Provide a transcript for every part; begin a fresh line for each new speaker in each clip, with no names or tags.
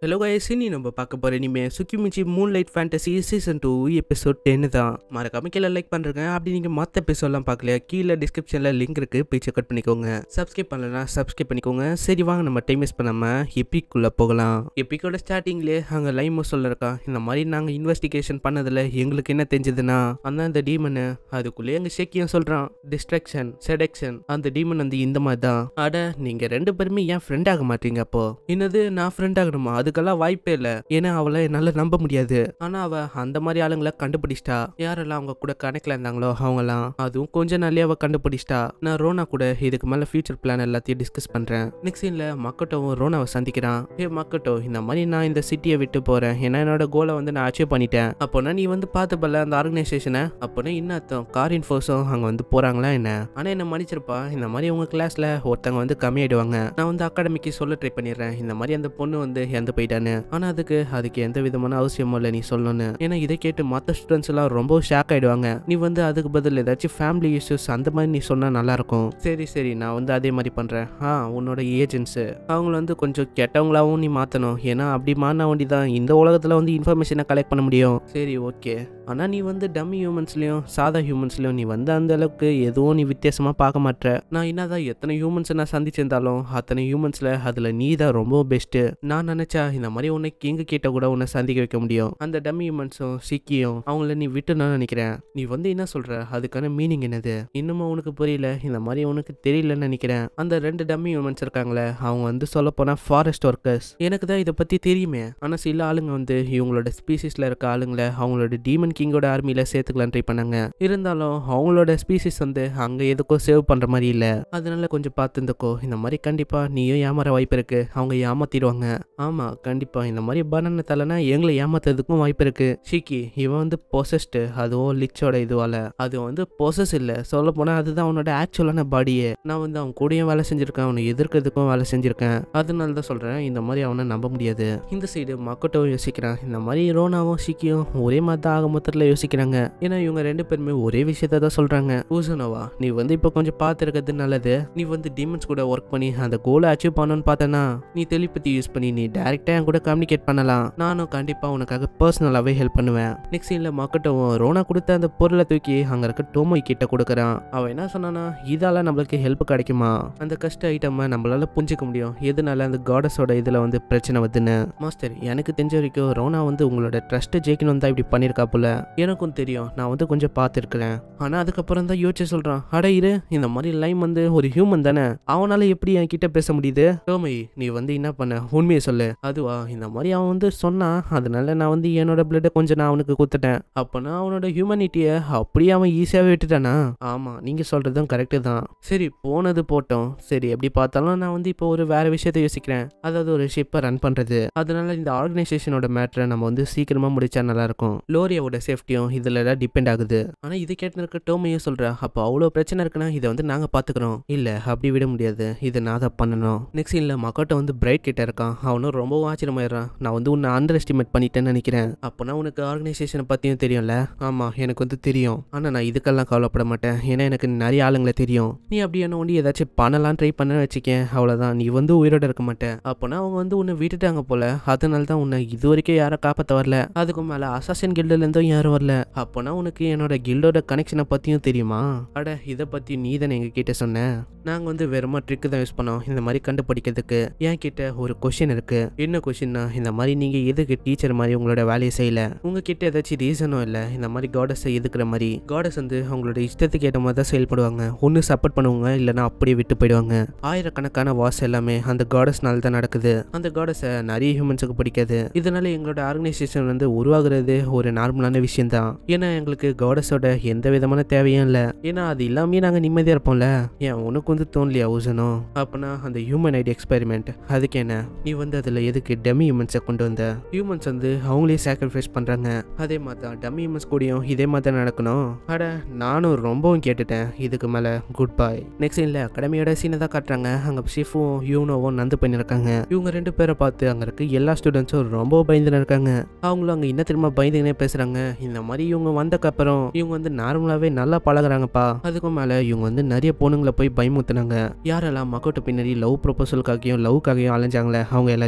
hello guys இனி நம்ம பார்க்க போகிற இனிமே Tsukimichi moon light fantasy season two episode டென்னு தான் மறக்காம கீழே லைக் பண்ணுறேங்க அப்படி நீங்கள் மற்ற எபிசோட்லாம் பார்க்கல கீழே டிஸ்கிரிப்ஷனில் லிங்க் இருக்குது போய் செக் பண்ணி பண்ணிக்கோங்க சப்ஸ்கிரைப் பண்ணலன்னா சப்ஸ்கிரைப் பண்ணிக்கோங்க சரி வாங்க நம்ம டைம் வேஸ்ட் பண்ணாமல் எப்பிக்குள்ளே போகலாம் எப்பிக்கோட ஸ்டார்டிங்லேயே அங்கே லைமோ சொல்லிருக்கா இந்த மாதிரி நாங்கள் இன்வெஸ்டிகேஷன் பண்ணதில் எங்களுக்கு என்ன தெரிஞ்சதுன்னா அந்த அந்த டீமனு அதுக்குள்ளேயே எங்கள் ஷேக்கியும் சொல்கிறான் டிஸ்ட்ராக்ஷன் செடக்ஷன் அந்த டீமன் வந்து இந்த மாதிரி தான் அட நீங்கள் ரெண்டு பேருமே ஏன் ஃப்ரெண்ட் ஆக மாட்டீங்க அப்போ என்னது நான் ஃப்ரெண்ட் ஆகணுமா அதுக்கெல்லாம் வாய்ப்பே இல்லை ஏன்னா அவளை என்னால் நம்ப முடியாது ஆனால் அவள் அந்த மாதிரி ஆளுங்களை கண்டுபிடிச்சிட்டா யாரெல்லாம் அவங்க கூட கணக்கில் இருந்தாங்களோ அவங்கலாம் அதுவும் கொஞ்ச நாள்லயே அவள் கண்டுபிடிச்சிட்டா நான் ரோனா கூட இதுக்கு மேலே ஃபியூச்சர் பிளான் எல்லாத்தையும் டிஸ்கஸ் பண்ணுறேன் நெக்ஸ்ட் சீனில் மக்கட்டோவும் ரோனாவை சந்திக்கிறான் ஏ மக்கட்டோ இந்த மாதிரி நான் இந்த சிட்டியை விட்டு போகிறேன் ஏன்னா என்னோட கோலை வந்து நான் அச்சீவ் பண்ணிட்டேன் அப்போனா நீ வந்து பார்த்துப்பல அந்த ஆர்கனைசேஷனை அப்போனா என்ன அர்த்தம் காரின் ஃபோர்ஸும் அங்கே வந்து போகிறாங்களா என்ன ஆனால் என்ன மன்னிச்சிருப்பா இந்த மாதிரி உங்கள் கிளாஸில் ஒருத்தவங்க வந்து கம்மியாயிடுவாங்க நான் வந்து அகாடமிக்கு சொல்ல ட்ரை பண்ணிடுறேன் இந்த மாதிரி அந்த பொண்ணு வந்து இறந்து போயிட்டான்னு ஆனால் அதுக்கு அதுக்கு எந்த விதமான அவசியமும் இல்லை நீ சொல்லணும்னு ஏன்னா இதை கேட்டு மற்ற ஸ்டூடெண்ட்ஸ் எல்லாம் ரொம்ப ஷாக் ஆயிடுவாங்க நீ வந்து அதுக்கு பதில் ஏதாச்சும் ஃபேமிலி இஷ்யூஸ் அந்த மாதிரி நீ சொன்னால் நல்லா இருக்கும் சரி சரி நான் வந்து அதே மாதிரி பண்ணுறேன் ஆ உன்னோட ஏஜென்ட்ஸு அவங்கள வந்து கொஞ்சம் கெட்டவங்களாவும் நீ மாற்றணும் ஏன்னா அப்படி மாறினா வேண்டி தான் இந்த உலகத்தில் வந்து இன்ஃபர்மேஷனை கலெக்ட் பண்ண முடியும் சரி ஓகே ஆனால் நீ வந்து டம்மி ஹியூமன்ஸ்லையும் சாதா ஹியூமன்ஸ்லையும் நீ வந்து அந்த அளவுக்கு எதுவும் நீ வித்தியாசமாக பார்க்க மாட்ற நான் என்னதான் எத்தனை ஹியூமன்ஸை நான் சந்திச்சிருந்தாலும் அத்தனை ஹியூமன்ஸில் அதில் நீ தான் ரொம்ப பெஸ்ட்டு நான் நினச்சா இந்த மாதிரி உன்னை கிங்க கிட்ட கூட உன்னை சந்திக்க வைக்க முடியும் அந்த டம்மி ஹியூமன்ஸும் சிக்கியும் அவங்கள நீ விட்டுன்னு நினைக்கிறேன் நீ வந்து என்ன சொல்கிற அதுக்கான மீனிங் என்னது இன்னமும் உனக்கு புரியல இந்த மாதிரி உனக்கு தெரியலன்னு நினைக்கிறேன் அந்த ரெண்டு டம்மி ஹியூமன்ஸ் இருக்காங்களே அவங்க வந்து சொல்ல போனால் ஃபாரஸ்ட் ஒர்க்கர்ஸ் எனக்கு தான் இதை பற்றி தெரியுமே ஆனால் சில ஆளுங்க வந்து இவங்களோட ஸ்பீசிஸில் இருக்க ஆளுங்களை அவங்களோட டீமன் கிங்கோட ஆர்மியில் சேர்த்துக்கலாம் ட்ரை பண்ணாங்க இருந்தாலும் அவங்களோட ஸ்பீசிஸ் வந்து அங்கே எதுக்கோ சேவ் பண்ணுற மாதிரி இல்லை அதனால கொஞ்சம் பார்த்து இருந்துக்கோ இந்த மாதிரி கண்டிப்பாக நீயும் ஏமாற வாய்ப்பு இருக்கு அவங்க ஏமாத்திடுவாங்க ஆமாம் கண்டிப்பாக இந்த மாதிரி பனான தலைனா எங்களை ஏமாத்துறதுக்கும் வாய்ப்பு இருக்கு ஷிக்கி இவன் வந்து பொசஸ்டு அதுவும் லிச்சோட இதுவால அது வந்து பொசஸ் இல்லை சொல்ல போனால் அதுதான் அவனோட ஆக்சுவலான பாடியே நான் வந்து அவன் கூடயும் வேலை செஞ்சிருக்கேன் அவனை எதிர்க்கிறதுக்கும் வேலை செஞ்சிருக்கேன் அதனால தான் சொல்கிறேன் இந்த மாதிரி அவனை நம்ப முடியாது இந்த சைடு மக்கட்டும் யோசிக்கிறான் இந்த மாதிரி ரோனாவும் ஷிக்கியும் ஒரே மாதிரி தான் ஆக மொத்தத்தில் யோசிக்கிறாங்க ஏன்னா இவங்க ரெண்டு பேருமே ஒரே விஷயத்த தான் சொல்கிறாங்க ஊசனோவா நீ வந்து இப்போ கொஞ்சம் பார்த்துருக்கிறது நல்லது நீ வந்து டீமன்ஸ் கூட ஒர்க் பண்ணி அந்த கோலை அச்சீவ் பண்ணணும்னு பார்த்தனா நீ டெலிபதி யூஸ் பண்ணி நீ டேரெக்டாக என் கூட கம்யூனிகேட் பண்ணலாம் நானும் கண்டிப்பாக உனக்காக பர்சனலாகவே ஹெல்ப் பண்ணுவேன் நெக்ஸ்ட் சீனில் மக்கட்டும் ரோனா கொடுத்த அந்த பொருளை தூக்கி அங்கே இருக்க டோமோய் கிட்ட கொடுக்குறான் அவன் என்ன சொன்னானா இதால நம்மளுக்கு ஹெல்ப் கிடைக்குமா அந்த கஷ்ட ஐட்டமை நம்மளால புரிஞ்சிக்க முடியும் எதனால அந்த காடஸோட இதில் வந்து பிரச்சனை வருதுன்னு மாஸ்டர் எனக்கு தெரிஞ்ச வரைக்கும் ரோனா வந்து உங்களோட ட்ரஸ்ட்டை ஜெயிக்கணும் தான் இப்படி பண்ணியிருக்கா போல எனக்கும் தெரியும் நான் வந்து கொஞ்சம் பார்த்துருக்கிறேன் ஆனால் அதுக்கப்புறம் தான் யோசிச்சு சொல்கிறான் அட இரு இந்த மாதிரி லைம் வந்து ஒரு ஹியூமன் தானே அவனால எப்படி என் கிட்ட பேச முடியுது டோமை நீ வந்து என்ன பண்ண உண்மையை சொல்லு அதுவா இந்த மாதிரி அவன் வந்து சொன்னான் அதனால நான் வந்து என்னோட பிளட்டை கொஞ்சம் நான் அவனுக்கு கொடுத்துட்டேன் அப்போனா அவனோட ஹியூமனிட்டியை அப்படியே அவன் ஈஸியாகவே விட்டுட்டானா ஆமாம் நீங்கள் சொல்கிறதும் கரெக்டு தான் சரி போனது போட்டோம் சரி எப்படி பார்த்தாலும் நான் வந்து இப்போ ஒரு வேற விஷயத்த யோசிக்கிறேன் அதாவது ஒரு ஷிப்பை ரன் பண்ணுறது அதனால இந்த ஆர்கனைசேஷனோட மேட்ரை நம்ம வந்து சீக்கிரமாக முடிச்சா நல்லா இருக்கும் லோரியாவோட சேஃப்டியும் இதில் தான் டிபெண்ட் ஆகுது ஆனால் இது கேட்டு இருக்க டோமையும் சொல்கிறா அப்போ அவ்வளோ பிரச்சனை இருக்குன்னா இதை வந்து நாங்கள் பார்த்துக்குறோம் இல்லை அப்படி விட முடியாது இதை நான் தான் பண்ணணும் நெக்ஸ்ட் இல்லை மக்கட்ட வந்து பிரைட் கிட்ட இருக்கான் அவனும் ரொம்பவும் ஆச்சரியமாயிடுறான் நான் வந்து உன்னை அண்டர் எஸ்டிமேட் பண்ணிட்டேன்னு நினைக்கிறேன் அப்போனா உனக்கு ஆர்கனைசேஷனை பற்றியும் தெரியும்ல ஆமாம் எனக்கு வந்து தெரியும் ஆனால் நான் இதுக்கெல்லாம் கவலைப்பட மாட்டேன் ஏன்னா எனக்கு நிறைய ஆளுங்களை தெரியும் நீ அப்படி என்ன ஒண்டி ஏதாச்சும் பண்ணலாம் ட்ரை பண்ண வச்சுக்கேன் அவ்வளோதான் நீ வந்து உயிரோட இருக்க மாட்டேன் அப்போனா அவங்க வந்து உன்னை விட்டுட்டாங்க போல அதனால தான் உன்னை இது வரைக்கும் யாரும் காப்பாற்ற வரல அதுக்கு மேலே அசாசின் கில்டுலேருந்தும் யாரும் வரல அப்போனா உனக்கு என்னோட கில்டோட கனெக்ஷனை பற்றியும் தெரியுமா அட இதை பற்றி நீ தானே எங்கள் கிட்ட சொன்ன நாங்கள் வந்து வெறுமா ட்ரிக்கு தான் யூஸ் பண்ணோம் இந்த மாதிரி கண்டுபிடிக்கிறதுக்கு என் கிட்ட ஒரு கொஷின் இருக்கு என்ன கொஷின்னா இந்த மாதிரி நீங்கள் எதுக்கு டீச்சர் மாதிரி உங்களோட வேலையை செய்யல உங்ககிட்ட ஏதாச்சும் ரீசனும் இல்லை இந்த மாதிரி காடஸை எதுக்குற மாதிரி காடஸ் வந்து அவங்களோட இஷ்டத்துக்கு ஏற்ற மாதிரி தான் செயல்படுவாங்க ஒன்று சப்போர்ட் பண்ணுவாங்க இல்லைன்னா அப்படியே விட்டு போயிடுவாங்க ஆயிரக்கணக்கான வாஸ் எல்லாமே அந்த காடஸ்னால தான் நடக்குது அந்த காடஸை நிறைய ஹியூமன்ஸுக்கு பிடிக்காது இதனால எங்களோட ஆர்கனைசேஷன் வந்து உருவாகுறது ஒரு நார்மலான விஷயம் தான் ஏன்னா எங்களுக்கு காடஸோட எந்த விதமான தேவையும் இல்லை ஏன்னா அது இல்லாமே நாங்கள் நிம்மதியாக இருப்போம்ல ஏன் உனக்கு வந்து தோணலையா ஊசனும் அப்போனா அந்த ஹியூமன் ஐடி எக்ஸ்பெரிமெண்ட் அதுக்கு என்ன நீ வந்து அதில் எதுக்கு டெமி ஹியூமன்ஸை கொண்டு வந்த ஹியூமன்ஸ் வந்து அவங்களே சாக்ரிஃபைஸ் பண்ணுறாங்க அதே மாதிரி தான் டம்மி ஹியூமன்ஸ் கூடயும் இதே மாதிரி தான் நடக்கணும் அட நானும் ரொம்பவும் கேட்டுட்டேன் இதுக்கு மேலே குட் பை நெக்ஸ்ட் இல்லை அகாடமியோட சீனை தான் காட்டுறாங்க அங்கே ஷிஃபும் யூனோவும் நந்து பண்ணியிருக்காங்க இவங்க ரெண்டு பேரை பார்த்து அங்கே இருக்க எல்லா ஸ்டூடெண்ட்ஸும் ரொம்ப பயந்துன்னு இருக்காங்க அவங்களும் அங்கே என்ன திரும்ப பயந்துனே பேசுகிறாங்க இந்த மாதிரி இவங்க வந்தக்கப்புறம் இவங்க வந்து நார்மலாகவே நல்லா பழகுறாங்கப்பா அதுக்கும் மேலே இவங்க வந்து நிறைய பொண்ணுங்களை போய் பயமுத்துனாங்க யாரெல்லாம் மக்கோட்ட பின்னாடி லவ் ப்ரொபோசலுக்காகவும் லவ்க்காகவும் அலைஞ்சாங்களே அவங்க எல்லாரையும்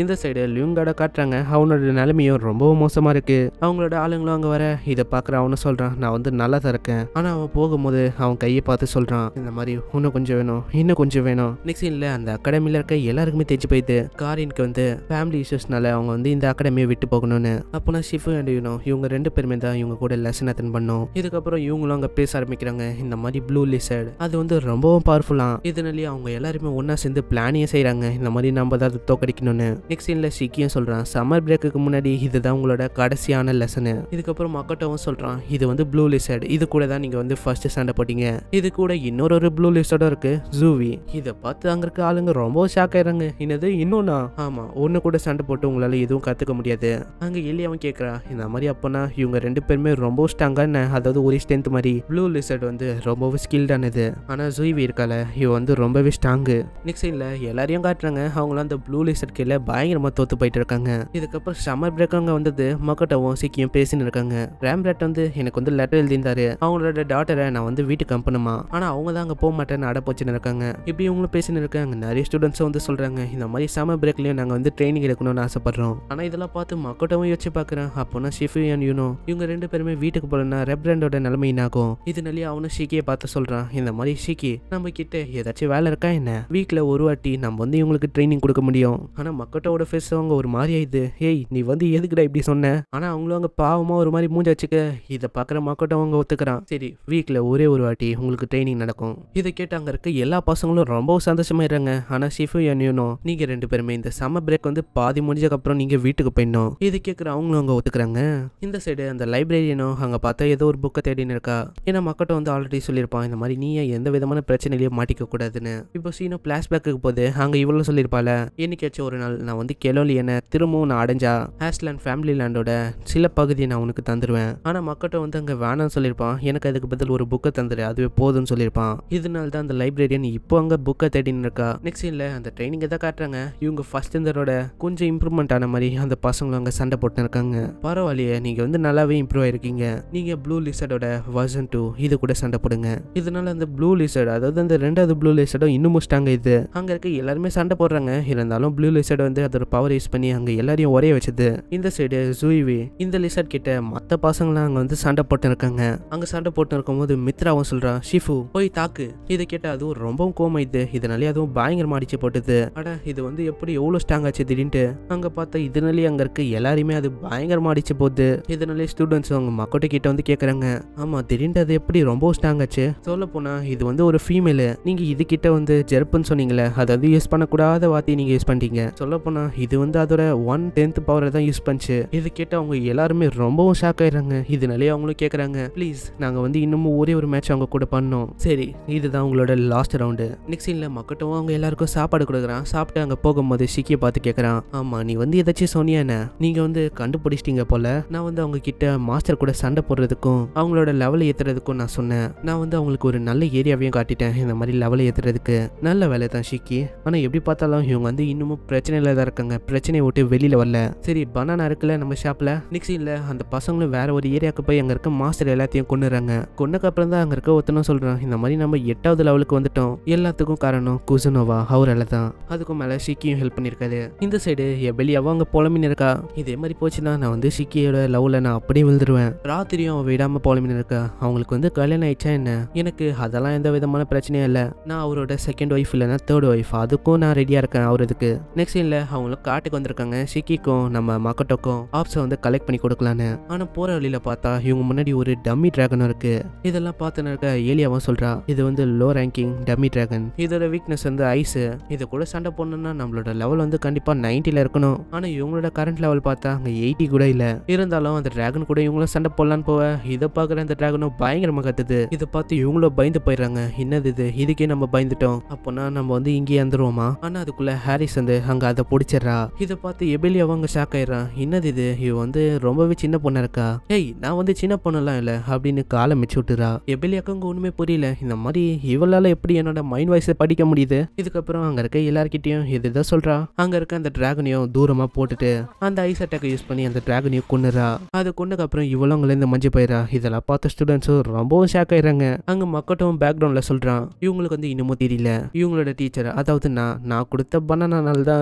இந்த சைடு லியூங்கோட காட்டுறாங்க அவனோட நிலைமையும் ரொம்பவும் மோசமா இருக்கு அவங்களோட ஆளுங்களும் அங்க வர இதை பாக்குற அவனும் சொல்றான் நான் வந்து நல்லா தான் இருக்கேன் ஆனா அவன் போகும்போது அவன் கையை பார்த்து சொல்றான் இந்த மாதிரி இன்னும் கொஞ்சம் வேணும் இன்னும் கொஞ்சம் வேணும் நெக்ஸ்ட் சீன்ல அந்த அகாடமில இருக்க எல்லாருக்குமே தெரிஞ்சு போயிடுது காரினுக்கு வந்து ஃபேமிலி இஷ்யூஸ்னால அவங்க வந்து இந்த அகாடமியை விட்டு போகணும்னு அப்போனா ஷிஃபு அண்ட் யூனோ இவங்க ரெண்டு பேருமே தான் இவங்க கூட லெசன் அட்டன் பண்ணோம் இதுக்கப்புறம் இவங்களும் அங்கே பேச ஆரம்பிக்கிறாங்க இந்த மாதிரி ப்ளூ லிசர்ட் அது வந்து ரொம்பவும் பவர்ஃபுல்லாக இதனாலேயே அவங்க எல்லாருமே ஒன்றா சேர்ந்து பிளானே செய்கிறாங்க இந்த மாதிரி நம்ம தான் அதை தோக்கடிக்கணும்னு நெக்ஸ்ட் சீனில் ஷிக்கியும் சொல்கிறான் சம்மர் பிரேக்குக்கு முன்னாடி இதுதான் உங்களோட கடைசியான லெசனு இதுக்கப்புறம் மக்கட்டவும் சொல்கிறான் இது வந்து ப்ளூ லிசர்ட் இது கூட தான் நீங்கள் வந்து ஃபர்ஸ்ட் சண்டை போட்டீங்க இது கூட இன்னொரு ஒரு ப்ளூ லிஸ்டோட இருக்கு ஜூவி இதை பார்த்து அங்க இருக்க ஆளுங்க ரொம்ப ஷாக் ஆயிடுறாங்க என்னது இன்னொன்னா ஆமா ஒண்ணு கூட சண்டை போட்டு உங்களால எதுவும் கத்துக்க முடியாது அங்க எலி அவன் கேக்குறா இந்த மாதிரி அப்பனா இவங்க ரெண்டு பேருமே ரொம்ப ஸ்ட்ராங்கான அதாவது ஒரு ஸ்ட்ரென்த் மாதிரி ப்ளூ லிசர்ட் வந்து ரொம்பவே ஸ்கில்டானது ஆனா ஜூவி இருக்கால இவ வந்து ரொம்பவே ஸ்ட்ராங்கு நெக்ஸ்ட் சைன்ல எல்லாரையும் காட்டுறாங்க அவங்களும் அந்த ப்ளூ லிசர்ட் கீழே பயங்கரமா தோத்து போயிட்டு இருக்காங்க இதுக்கப்புறம் சம்மர் பிரேக் அங்க வந்தது மக்கட்டவும் சிக்கியும் பேசின்னு இருக்காங்க ரேம்ராட் வந்து எனக்கு வந்து லெட்டர் எழுதியிருந்தாரு அவங்களோட டாட்டரை நான் வந்து வீட்டுக்கு அனுப்பணுமா ஆனா அவங்க தான் அங்க போக மாட்டேன்னு அடப்போச்சுன்னு இருக்காங்க இப்படி இவங்களும் பேசின்னு இருக்காங்க நிறைய ஸ்டூடெண்ட்ஸும் வந்து சொல்றாங்க இந்த மாதிரி சம்மர் பிரேக்லயும் நாங்க வந்து ட்ரைனிங் எடுக்கணும்னு ஆசைப்படுறோம் ஆனா இதெல்லாம் பார்த்து மக்கட்டவும் யோசிச்சு பாக்குறேன் அப்போனா ஷிஃபி அண்ட் யூனோ இவங்க ரெண்டு பேருமே வீட்டுக்கு போலன்னா ரெப்ரண்டோட நிலைமை என்னாகும் இதனாலேயே அவனும் ஷிக்கியை பார்த்து சொல்றான் இந்த மாதிரி ஷிக்கி நம்ம கிட்ட ஏதாச்சும் வேலை இருக்கா என்ன வீக்ல ஒரு வாட்டி நம்ம வந்து இவங்களுக்கு ட்ரைனிங் கொடுக்க முடியும் ஆனா மக்கட்டோட ஃபேஸ் அவங்க ஒரு மாதிரி ஆயிடுது ஏய் நீ வந்து எதுக்குடா இப்படி சொன்ன ஆனா அவங்களும் அங்க பாவமா ஒரு மாதிரி மூஞ்ச வச்சுக்க இதை பாக்குற மக்கட்டும் அவங்க ஒத்துக்கிறான் சரி வீக்ல ஒரே ஒரு வாட்டி உங்களுக்கு ட்ரைனிங் நடக்கும் இதை கேட்டு அங்க இருக்க எல்லா பசங்களும் ரொம்ப சந்தோஷமாயிடுறாங்க ஆனா ஷிஃபு யூனோ நீங்க ரெண்டு பேருமே இந்த சம்மர் பிரேக் வந்து பாதி முடிஞ்சதுக்கு அப்புறம் நீங்க வீட்டுக்கு போயிடணும் இது கேட்குற அவங்களும் அங்க ஒத்துக்கிறாங்க இந்த சைடு அந்த லைப்ரரியனும் அங்க பார்த்தா ஏதோ ஒரு புக்கை தேடின்னு இருக்கா ஏன்னா மக்கட்டும் வந்து ஆல்ரெடி சொல்லியிருப்பான் இந்த மாதிரி நீ எந்த விதமான பிரச்சனையிலையும் மாட்டிக்க கூடாதுன்னு இப்போ சீனோ பிளாஷ்பேக்கு போது அங்க இவ்வளவு சொல்லியிருப்பால என்னைக்காச்சும் ஒரு நாள் நான் வந்து கெலோலியனை திரும்பவும் நான் அடைஞ்சா ஹேஸ்லேண்ட் ஃபேமிலி லேண்டோட சில பகுதியை நான் உனக்கு தந்துருவேன் ஆனா மக்கட்டும் வந்து அங்க வேணாம்னு சொல்லியிருப்பான் எனக்கு அதுக்கு பதில் ஒரு புக்கை தந்துரு அதுவே போதும்னு சொல்லியிருப்பான் இதனால தான் அந்த லைப்ரரியன் இப்போ அங்க புக்கை தேடின்னு இருக்கா நெக்ஸ்ட் சீன்ல அந்த ட்ரைனிங் எதை காட்டுறாங்க இவங்க ஃபர்ஸ்ட் இருந்ததோட கொஞ்சம் இம்ப்ரூவ்மெண்ட் ஆன மாதிரி அந்த பசங்களும் அங்க சண்டை போட்டு இருக்காங்க பரவாயில்லையே நீங்க வந்து நல்லாவே இம்ப்ரூவ் ஆயிருக்கீங்க நீங்க ப்ளூ லிசர்டோட வர்சன் டூ இது கூட சண்டை போடுங்க இதனால அந்த ப்ளூ லிசர்ட் அதாவது அந்த ரெண்டாவது ப்ளூ லிசர்டும் இன்னும் முடிச்சிட்டாங்க இது அங்க இருக்க எல்லாருமே சண்டை போடுறாங்க இருந்தாலும் ப்ளூ லிசர்ட் வந்து அதோட பவர் யூஸ் பண்ணி அங்க எல்லாரையும் ஒரே வச்சது இந்த சைடு ஜூவி இந்த லிசர்ட் கிட்ட மத்த பசங்களாம் அங்க வந்து சண்டை போட்டு இருக்காங்க அங்க சண்டை போட்டு இருக்கும்போது மித்ராவும் சொல்றான் ஷிஃபு போய் தாக்கு இதை கேட்ட அதுவும் ரொம்பவும் கோமாயிது இதனாலே அதுவும் பயங்கரமா அடிச்சு போட்டுது அட இது வந்து எப்படி எவ்வளவு ஸ்ட்ராங் ஆச்சு திடீர்னு அங்க பார்த்தா இதனாலே அங்க இருக்க எல்லாரையுமே அது பயங்கரமா அடிச்சு போகுது இதனாலே ஸ்டூடெண்ட்ஸ் அவங்க மக்கட்ட கிட்ட வந்து கேக்குறாங்க ஆமா திடீர்னு அது எப்படி ரொம்ப ஸ்ட்ராங் ஆச்சு சொல்ல போனா இது வந்து ஒரு ஃபீமேல் நீங்க இது கிட்ட வந்து ஜெர்ப்புன்னு சொன்னீங்களே அதாவது யூஸ் பண்ணக்கூடாத வார்த்தையை நீங்க யூஸ் பண்ணிட்டீங்க சொல்ல போனா இது வந்து அதோட ஒன் டென்த் பவரை தான் யூஸ் பண்ணுச்சு இது கேட்டு அவங்க எல்லாருமே ரொம்பவும் ஷாக் ஆயிடுறாங்க இதனாலே அவங்களும் கேக்குறாங்க ப்ளீஸ் நாங்க வந்து இன்னமும் ஒரே ஒரு மேட்ச் அவங்க கூட பண்ணோம் சரி இதுதான் உங்களோட லாஸ்ட் ரவுண்டு நெக்ஸ்ட் சீன்ல மக்கட்டும் அவங்க எல்லாருக்கும் சாப்பாடு கொடுக்குறான் சாப்பிட்டு அங்க போகும்போது ஷிக்கியை பார்த்து கேட்கறான் ஆமா நீ வந்து ஏதாச்சும் சொன்னியா என்ன நீங்க வந்து கண்டுபிடிச்சிட்டீங்க போல நான் வந்து அவங்க கிட்ட மாஸ்டர் கூட சண்டை போடுறதுக்கும் அவங்களோட லெவலை ஏத்துறதுக்கும் நான் சொன்னேன் நான் வந்து அவங்களுக்கு ஒரு நல்ல ஏரியாவையும் காட்டிட்டேன் இந்த மாதிரி லெவலை ஏத்துறதுக்கு நல்ல வேலை தான் ஷிக்கி ஆனா எப்படி பார்த்தாலும் இவங்க வந்து இன்னமும் பிரச்சனையில தான் இருக்காங்க பிரச்சனையை விட்டு வெளியில வரல சரி பனானா இருக்குல்ல நம்ம ஷாப்ல நெக்ஸ்ட் இல்ல அந்த பசங்களும் வேற ஒரு ஏரியாவுக்கு போய் அங்க இருக்க மாஸ்டர் எல்லாத்தையும் கொண்டுறாங்க கொண்டக்கு அப்புறம் தான் அங்க இருக்க ஒருத்தனும் சொல்றான் இந்த மாதிரி நம்ம எட்டாவது லெவலுக்கு வந்துட்டோம் எல்லாத்துக்கும் காரணம் குசனோவா அவரால தான் அதுக்கும் மேல ஷிக்கியும் ஹெல்ப் பண்ணிருக்காரு இந்த சைடு எபெலியாவும் அங்க புலமின் இருக்கா இதே மாதிரி போச்சுன்னா நான் வந்து ஷிக்கியோட லவ்ல நான் அப்படியே விழுந்துருவேன் ராத்திரியும் அவ விடாம புலமின் இருக்கா அவங்களுக்கு வந்து கல்யாணம் ஆயிடுச்சா என்ன எனக்கு அதெல்லாம் எந்த விதமான பிரச்சனையும் இல்லை நான் அவரோட செகண்ட் ஒய்ஃப் இல்லைன்னா தேர்ட் ஒய்ஃப் அதுக்கும் நான் ரெடியா இருக்கேன் அவரதுக்கு நெக்ஸ்ட் சீன்ல அவங்களும் காட்டுக்கு வந்திருக்காங்க ஷிக்கிக்கும் நம்ம மக்கட்டோக்கும் ஆப்ஸை வந்து கலெக்ட் பண்ணி கொடுக்கலான்னு ஆனா போற வழியில பார்த்தா இவங்க முன்னாடி ஒரு டம்மி டிராகனும் இருக்கு இதெல்லாம் பார்த்துன்னு இருக்க ஏலியாவும் சொல்றா இது வந்து லோ ரேங்கிங் டம்மி டிராகன் இதோட வீக்னஸ் வந்து ஐஸ் இது கூட சண்டை போடணும்னா நம்மளோட லெவல் வந்து கண்டிப்பா 90 ல இருக்கணும் ஆனா இவங்களோட கரண்ட் லெவல் பார்த்தா அங்க எயிட்டி கூட இல்ல இருந்தாலும் அந்த டிராகன் கூட இவங்களும் சண்டை போடலான்னு போவ இதை பார்க்குற அந்த டிராகனும் பயங்கரமா கத்துது இதை பார்த்து இவங்களும் பயந்து போயிடுறாங்க என்னது இது இதுக்கே நம்ம பயந்துட்டோம் அப்போனா நம்ம வந்து இங்கேயே வந்துருவோமா ஆனா அதுக்குள்ள ஹாரிஸ் வந்து அங்க அதை பிடிச்சிடுறா இதை பார்த்து எபெலி அவங்க ஷாக் ஆயிடுறான் என்னது இது இவ வந்து ரொம்பவே சின்ன பொண்ணா இருக்கா ஏய் நான் வந்து சின்ன பொண்ணெல்லாம் இல்ல அப்படின்னு காலை மிச்சு விட்டுறா எபெலி அக்கங்க ஒண்ணுமே புரியல இந்த மாதிரி இவளால எப்படி என்னோட மைண்ட் வாய்ஸை படிக்க முடியுது இதுக்கப்புறம் அங்க இருக்க எல்லார்கிட்டயும் இதுதான் சொல்றா அங்க இருக்க அந்த டிராகனையும் தூரமா போட்டுட்டு அந்த ஐஸ் அட்டாக்கை யூஸ் பண்ணி அந்த டிராகனையும் கொண்டுறா அது கொண்டதுக்கு அப்புறம் இவளும் அங்கிருந்து மஞ்சு போயிடா இதெல்லாம் பார்த்த ஸ்டூடெண்ட்ஸும் ரொம்பவும் ஷாக் ஆயிடுறாங்க அங்க மக்கட்டும் பேக்ரவுண்ட்ல சொல்றான் இவங்களுக்கு வந்து இன்னமும் தெரியல இவங்களோட டீச்சர் அதாவது நான் நான் கொடுத்த பனானால தான் இவங்க வந்து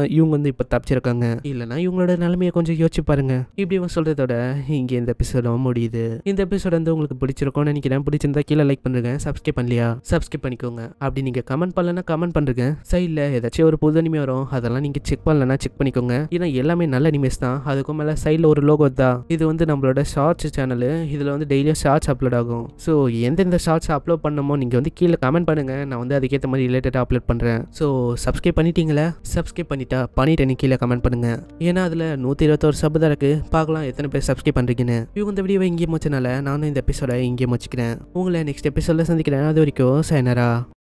வந்து இப்போ தப்பிச்சிருக்காங்க இல்லைனா இவங்களோட நிலைமையை கொஞ்சம் யோசிச்சு பாருங்க இப்படி இவன் சொல்றதோட இங்கே இந்த எபிசோடும் முடியுது இந்த எபிசோட் வந்து உங்களுக்கு பிடிச்சிருக்கும்னு நினைக்கிறேன் பிடிச்சிருந்தா கீழே லைக் பண்ணுங்க சப்ஸ்கிரைப் பண்ணலையா சப்ஸ்கிரைப் பண்ணிக்கோங்க அப்படி நீங்க கமெண்ட் பண்ணலன்னா கமெண்ட் பண்ணுங்க சைடில் ஏதாச்சும் ஒரு புது அனிமே வரும் அதெல்லாம் நீங்க செக் பண்ணலன்னா செக் பண்ணிக்கோங்க ஏன்னா எல்லாமே நல்ல அனிமேஸ் தான் அதுக்கும் மேலே சைடில் ஒரு லோகோ தான் இது வந்து நம்மளோட ஷார்ட்ஸ் சேனல் இதில் வந்து டெய்லியும் ஷார்ட்ஸ் அப்லோட் ஆகும் ஸோ எந்தெந்த ஷார்ட்ஸ் அப்லோட் பண்ணமோ நீங்கள் வந்து கீழே கமெண்ட் பண்ணுங்க நான் வந்து அதுக்கேற்ற மாதிரி ரிலேட்டடாக அப்லோட் பண்ணுறேன் ஸோ சப்ஸ்கிரைப் பண்ணிட்டீங்களா சப்ஸ்கிரைப் பண்ணிட்டா பண்ணிட்டேன்னு கீழே கமெண்ட் பண்ணுங்க ஏன்னா அதில் நூற்றி இருபத்தோரு சப் தான் இருக்குது பார்க்கலாம் எத்தனை பேர் சப்ஸ்கிரைப் பண்ணுறீங்கன்னு இவங்க இந்த வீடியோவை இங்கேயே முடிச்சனால நானும் இந்த எபிசோட இங்கேயே முடிச்சுக்கிறேன் உங்களை நெக்ஸ்ட் எபிசோட சந்திக்கிறேன் அது வரைக்கும் சைனரா